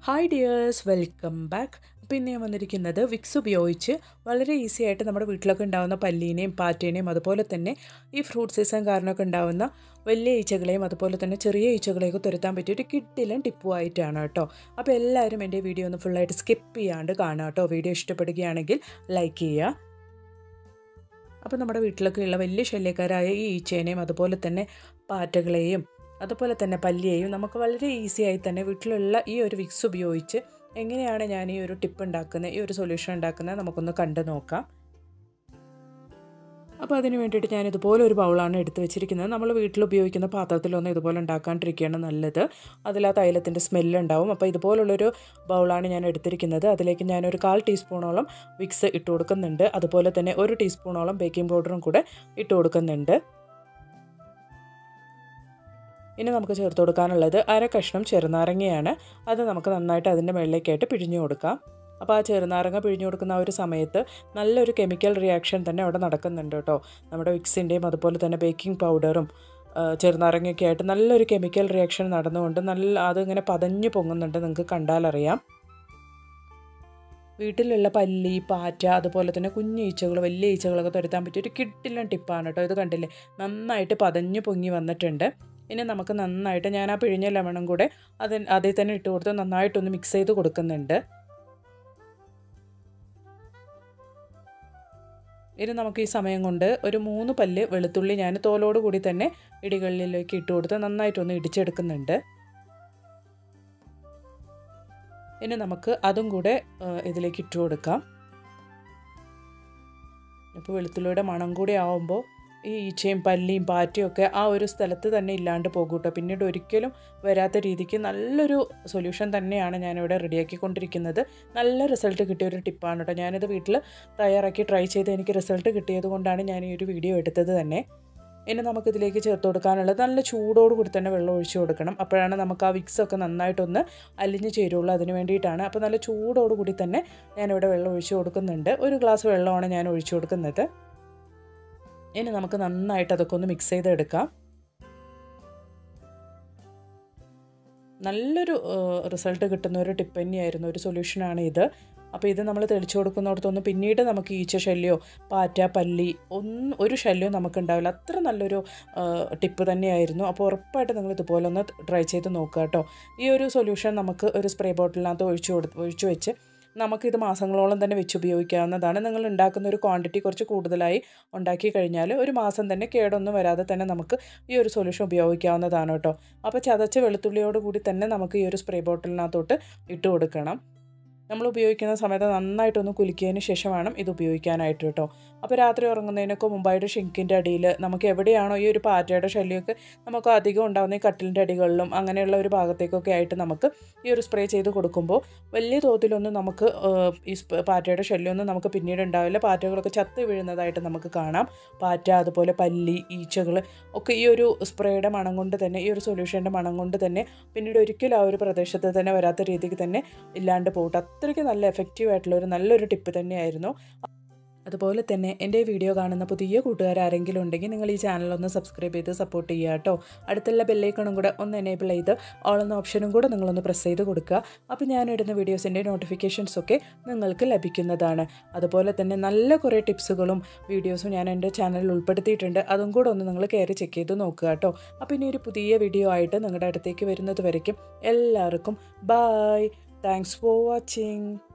hi dears welcome back പിന്നെ ഞാൻ വന്നിരിക്കുന്നത് വിക്സ് ഉപയോഗിച്ച് വളരെ ഈസി ആയിട്ട് നമ്മുടെ വീട്ടിലൊക്കെ ഉണ്ടാകുന്ന പല്ലീനെയും പാറ്റേനെയും അതുപോലെ തന്നെ ഈ ഫ്രൂട്ട് സീസൺ കാരണമൊക്കെ ഉണ്ടാകുന്ന വലിയ ഈച്ചകളെയും അതുപോലെ തന്നെ ചെറിയ ഈച്ചകളെയൊക്കെ തുരത്താൻ പറ്റിയ ഒരു കിട്ടിലും ടിപ്പുമായിട്ടാണ് കേട്ടോ അപ്പോൾ എല്ലാവരും എൻ്റെ വീഡിയോ ഒന്ന് ഫുള്ളായിട്ട് സ്കിപ്പ് ചെയ്യാണ്ട് കാണാം കേട്ടോ വീഡിയോ ഇഷ്ടപ്പെടുകയാണെങ്കിൽ ലൈക്ക് ചെയ്യുക അപ്പോൾ നമ്മുടെ വീട്ടിലൊക്കെ ഉള്ള വലിയ ശല്യക്കാരായ ഈ ഈച്ചേനെയും അതുപോലെ തന്നെ പാറ്റകളെയും അതുപോലെ തന്നെ പല്ലിയെയും നമുക്ക് വളരെ ഈസി ആയി തന്നെ വീട്ടിലുള്ള ഈ ഒരു വിക്സ് ഉപയോഗിച്ച് എങ്ങനെയാണ് ഞാൻ ഈ ഒരു ടിപ്പ് ഉണ്ടാക്കുന്നത് ഈ ഒരു സൊല്യൂഷൻ ഉണ്ടാക്കുന്നത് നമുക്കൊന്ന് കണ്ടു നോക്കാം അപ്പോൾ അതിന് വേണ്ടിയിട്ട് ഞാൻ ഇതുപോലെ ഒരു ബൗളാണ് എടുത്ത് വെച്ചിരിക്കുന്നത് നമ്മൾ വീട്ടിൽ ഉപയോഗിക്കുന്ന പാത്രത്തിലൊന്നും ഇതുപോലെ ഉണ്ടാക്കാണ്ടിരിക്കുകയാണ് നല്ലത് അതിൽ ആ തൈലത്തിൻ്റെ സ്മെല്ലുണ്ടാവും അപ്പോൾ ഇതുപോലുള്ളൊരു ബൗളാണ് ഞാൻ എടുത്തിരിക്കുന്നത് അതിലേക്ക് ഞാനൊരു കാൽ ടീസ്പൂണോളം വിക്സ് ഇട്ട് കൊടുക്കുന്നുണ്ട് അതുപോലെ തന്നെ ഒരു ടീസ്പൂണോളം ബേക്കിംഗ് പൗഡറും കൂടെ ഇട്ട് കൊടുക്കുന്നുണ്ട് ഇനി നമുക്ക് ചേർത്ത് കൊടുക്കാനുള്ളത് അര കഷ്ണം ചെറുനാരങ്ങയാണ് അത് നമുക്ക് നന്നായിട്ട് അതിൻ്റെ മുകളിലേക്കായിട്ട് പിഴിഞ്ഞു കൊടുക്കാം അപ്പോൾ ആ ചെറുനാരങ്ങ പിഴിഞ്ഞു കൊടുക്കുന്ന ആ ഒരു സമയത്ത് നല്ലൊരു കെമിക്കൽ റിയാക്ഷൻ തന്നെ അവിടെ നടക്കുന്നുണ്ട് കേട്ടോ നമ്മുടെ വിക്സിൻ്റെയും അതുപോലെ തന്നെ ബേക്കിംഗ് പൗഡറും ചെറുനാരങ്ങയൊക്കെ ആയിട്ട് നല്ലൊരു കെമിക്കൽ റിയാക്ഷൻ നടന്നുകൊണ്ട് നല്ല അതിങ്ങനെ പതഞ്ഞു പൊങ്ങുന്നുണ്ട് നിങ്ങൾക്ക് കണ്ടാലറിയാം വീട്ടിലുള്ള പല്ലി പാറ്റ അതുപോലെ തന്നെ കുഞ്ഞു ഈച്ചകൾ വലിയ ഈച്ചകളൊക്കെ തുരത്താൻ പറ്റിയ ഒരു കിട്ടില്ല ടിപ്പാണ് കേട്ടോ ഇത് കണ്ടില്ലേ നന്നായിട്ട് പതഞ്ഞു പൊങ്ങി വന്നിട്ടുണ്ട് ഇനി നമുക്ക് നന്നായിട്ട് ഞാൻ ആ പിഴിഞ്ഞ ലെമണും കൂടെ അതിൽ അതിൽ തന്നെ ഇട്ട് കൊടുത്ത് നന്നായിട്ടൊന്ന് മിക്സ് ചെയ്ത് കൊടുക്കുന്നുണ്ട് ഇനി നമുക്ക് ഈ സമയം കൊണ്ട് ഒരു മൂന്ന് പല്ല് വെളുത്തുള്ളി ഞാൻ തോലോട് കൂടി തന്നെ ഇടികളിലേക്ക് ഇട്ട് കൊടുത്ത് നന്നായിട്ടൊന്ന് ഇടിച്ചെടുക്കുന്നുണ്ട് ഇനി നമുക്ക് അതും കൂടെ ഇതിലേക്ക് ഇട്ട് കൊടുക്കാം ഇപ്പോൾ വെളുത്തുള്ളിയുടെ മണം കൂടി ആവുമ്പോൾ ഈ ഈച്ചയും പല്ലിയും പാറ്റയും ഒക്കെ ആ ഒരു സ്ഥലത്ത് തന്നെ ഇല്ലാണ്ട് പോകും കേട്ടോ പിന്നീട് ഒരിക്കലും വരാത്ത രീതിക്ക് നല്ലൊരു സൊല്യൂഷൻ തന്നെയാണ് ഞാനിവിടെ റെഡിയാക്കിക്കൊണ്ടിരിക്കുന്നത് നല്ല റിസൾട്ട് കിട്ടിയ ഒരു ടിപ്പാണ് കേട്ടോ ഞാനിത് വീട്ടിൽ തയ്യാറാക്കി ട്രൈ ചെയ്ത് എനിക്ക് റിസൾട്ട് കിട്ടിയത് കൊണ്ടാണ് ഞാൻ ഈ ഒരു വീഡിയോ എടുത്തത് തന്നെ ഇനി നമുക്കിതിലേക്ക് ചേർത്ത് കൊടുക്കാനുള്ളത് നല്ല ചൂടോട് കൂടി തന്നെ വെള്ളം ഒഴിച്ചു കൊടുക്കണം അപ്പോഴാണ് നമുക്ക് ആ വിക്സ് ഒക്കെ നന്നായിട്ടൊന്ന് അലിഞ്ഞു ചേരുള്ളൂ അതിന് വേണ്ടിയിട്ടാണ് അപ്പോൾ നല്ല ചൂടോട് കൂടി തന്നെ ഞാനിവിടെ വെള്ളം ഒഴിച്ചു കൊടുക്കുന്നുണ്ട് ഒരു ഗ്ലാസ് വെള്ളമാണ് ഞാൻ ഒഴിച്ചു കൊടുക്കുന്നത് ഇനി നമുക്ക് നന്നായിട്ട് അതൊക്കെ ഒന്ന് മിക്സ് ചെയ്തെടുക്കാം നല്ലൊരു റിസൾട്ട് കിട്ടുന്ന ഒരു ടിപ്പ് തന്നെയായിരുന്നു ഒരു സൊല്യൂഷനാണ് ഇത് അപ്പോൾ ഇത് നമ്മൾ തെളിച്ചു കൊടുക്കുന്നിടത്തൊന്നും പിന്നീട് നമുക്ക് ഈച്ച ശല്യമോ പാറ്റ പല്ലി ഒന്നും ഒരു ശല്യവും നമുക്ക് ഉണ്ടാവില്ല അത്ര നല്ലൊരു ടിപ്പ് തന്നെയായിരുന്നു അപ്പോൾ ഉറപ്പായിട്ട് നിങ്ങൾ ഇതുപോലെ ഒന്ന് ട്രൈ ചെയ്ത് നോക്കുക കേട്ടോ ഈ ഒരു സൊല്യൂഷൻ നമുക്ക് ഒരു സ്പ്രേ ബോട്ടിലിനകത്ത് ഒഴിച്ചു കൊടു ഒഴിച്ചു വെച്ച് നമുക്കിത് മാസങ്ങളോളം തന്നെ വെച്ച് ഉപയോഗിക്കാവുന്നതാണ് നിങ്ങൾ ഉണ്ടാക്കുന്ന ഒരു ക്വാണ്ടിറ്റി കുറച്ച് കൂടുതലായി ഉണ്ടാക്കി കഴിഞ്ഞാൽ ഒരു മാസം തന്നെ കേടൊന്നും വരാതെ തന്നെ നമുക്ക് ഈ ഒരു സൊല്യൂഷൻ ഉപയോഗിക്കാവുന്നതാണ് കേട്ടോ അപ്പോൾ ചതച്ച വെളുത്തുള്ളിയോട് കൂടി തന്നെ നമുക്ക് ഈ ഒരു സ്പ്രേ ബോട്ടിലിനകത്തോട്ട് ഇട്ട് കൊടുക്കണം നമ്മൾ ഉപയോഗിക്കുന്ന സമയത്ത് നന്നായിട്ടൊന്ന് കുലുക്കിയതിന് ശേഷം വേണം ഇത് ഉപയോഗിക്കാനായിട്ട് കേട്ടോ അപ്പോൾ രാത്രി ഉറങ്ങുന്നതിനൊക്കെ മുമ്പായിട്ട് ഷിങ്കിൻ്റെ അടിയിൽ നമുക്ക് എവിടെയാണോ ഈ ഒരു പാറ്റയുടെ ശല്യമൊക്കെ നമുക്ക് അധികം ഉണ്ടാകുന്ന ഈ കട്ടിലിൻ്റെ അടികളിലും അങ്ങനെയുള്ള ഒരു ഭാഗത്തേക്കൊക്കെ ആയിട്ട് നമുക്ക് ഈ ഒരു സ്പ്രേ ചെയ്ത് കൊടുക്കുമ്പോൾ വലിയ തോതിലൊന്നും നമുക്ക് ഈ പാറ്റയുടെ ശല്യമൊന്നും നമുക്ക് പിന്നീട് ഉണ്ടാവില്ല പാറ്റകളൊക്കെ ചത്ത് വീഴുന്നതായിട്ട് നമുക്ക് കാണാം പാറ്റ അതുപോലെ പല്ലി ഈച്ചകൾ ഒക്കെ ഈ ഒരു സ്പ്രേയുടെ മണം കൊണ്ട് തന്നെ ഈ ഒരു സൊല്യൂഷൻ്റെ മണം കൊണ്ട് തന്നെ പിന്നീട് ഒരിക്കലും ആ ഒരു പ്രദേശത്ത് തന്നെ വരാത്ത രീതിക്ക് തന്നെ ഇല്ലാണ്ട് പോകട്ടെ അത്രയ്ക്ക് നല്ല എഫക്റ്റീവ് ആയിട്ടുള്ള ഒരു നല്ലൊരു ടിപ്പ് തന്നെയായിരുന്നു അതുപോലെ തന്നെ എൻ്റെ വീഡിയോ കാണുന്ന പുതിയ കൂട്ടുകാർ ആരെങ്കിലും ഉണ്ടെങ്കിൽ നിങ്ങൾ ഈ ചാനൽ ഒന്ന് സബ്സ്ക്രൈബ് ചെയ്ത് സപ്പോർട്ട് ചെയ്യുക കേട്ടോ അടുത്തുള്ള ബെല്ലൈക്കണും കൂടെ ഒന്ന് എനേബിൾ ചെയ്ത് ഓൾ എന്ന ഓപ്ഷനും കൂടെ നിങ്ങളൊന്ന് പ്രസ് ചെയ്ത് കൊടുക്കുക അപ്പോൾ ഞാൻ ഇടുന്ന വീഡിയോസിൻ്റെ നോട്ടിഫിക്കേഷൻസ് ഒക്കെ നിങ്ങൾക്ക് ലഭിക്കുന്നതാണ് അതുപോലെ തന്നെ നല്ല കുറേ ടിപ്സുകളും വീഡിയോസും ഞാൻ എൻ്റെ ചാനലിൽ ഉൾപ്പെടുത്തിയിട്ടുണ്ട് അതും കൂടെ ഒന്ന് നിങ്ങൾ കയറി ചെക്ക് ചെയ്ത് നോക്കുക കേട്ടോ അപ്പോൾ ഇനി ഒരു പുതിയ വീഡിയോ ആയിട്ട് നിങ്ങളുടെ അടുത്തേക്ക് വരുന്നത് വരയ്ക്കും എല്ലാവർക്കും ബായ് താങ്ക്സ് ഫോർ വാച്ചിങ്